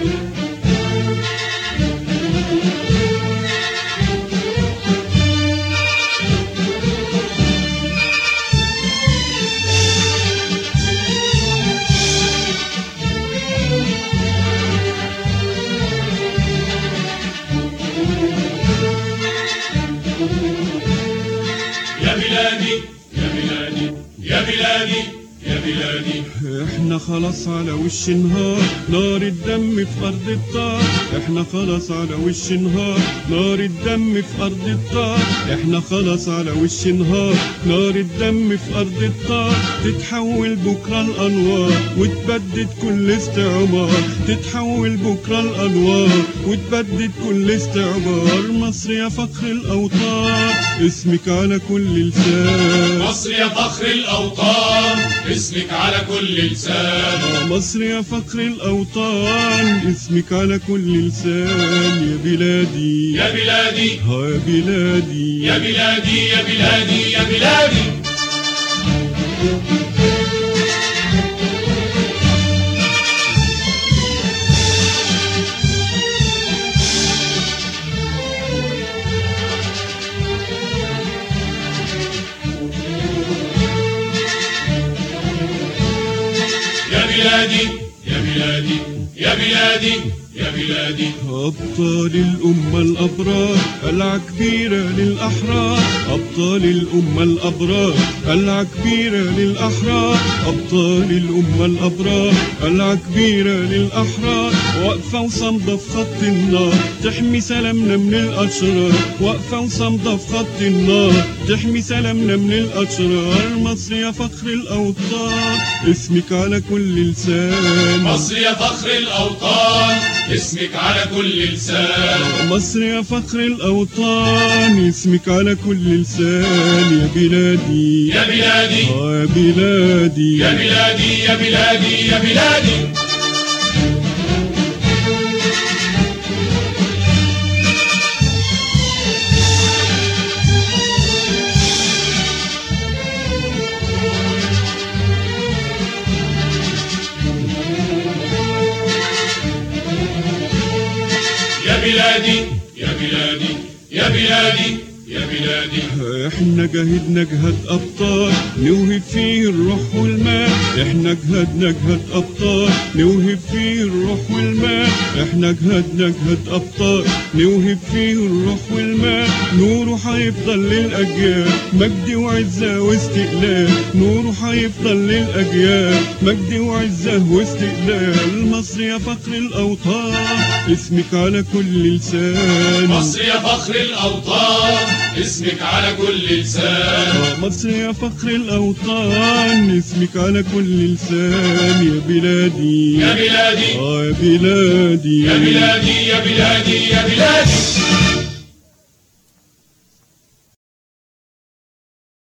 يا بلادي يا بلادي يا بلادي يا بلادي احنا خلاص على وش نهار نار الدم في ارض الطار احنا خلاص على وش نهار نار الدم في ارض الطار احنا خلاص على وش نهار نار الدم في ارض الطار تتحول بكره الانوار وتبدد كل استعمار تتحول بكره الانوار وتبدد كل استعمار مصر يا فخر الاوطان اسمك على كل لسان مصر يا فخر الأوطان اسمك على كل لسان مصر يا فخر الأوطان اسمك على كل لسان يا بلادي يا بلادي ها يا بلادي يا بلادي يا بلادي يا بلادي يا بلادي يا بلادي يا بلادي يا بلادي أبطال الأمة الأبرار قلعة كبيرة للأحرار أبطال الأمة الأبرار قلعة كبيرة للأحرار أبطال الأمة الأبرار قلعة كبيرة للأحرار واقفة وصامدة في خط النار تحمي سلامنا من الأشرار واقفة وصامدة في خط النار تحمي سلامنا من الأشرار مصر يا فخر الأوطان اسمك على كل لسان مصر يا فخر الأوطان اسمك على كل لسان مصر يا فخر الأوطان اسمك على كل لسان يا بلادي يا بلادي آه يا بلادي يا بلادي يا بلادي يا بلادي يا بلادي يا بلادي يا بلادي يا بلادي احنا جهدنا جهد ابطال نوهب فيه الروح والمال احنا جهدنا جهد ابطال نوهب فيه الروح والمال احنا جهدنا جهد ابطال نوهب فيه الروح والمال نوره هيفضل للاجيال مجد وعزه واستقلال نوره هيفضل للاجيال مجد وعزه واستقلال مصر يا فخر الاوطان اسمك على كل لسان مصر يا فخر الأوطان اسمك على كل لسان مصر يا فخر الأوطان اسمك على كل لسان يا بلادي يا بلادي آه يا بلادي يا بلادي يا بلادي يا بلادي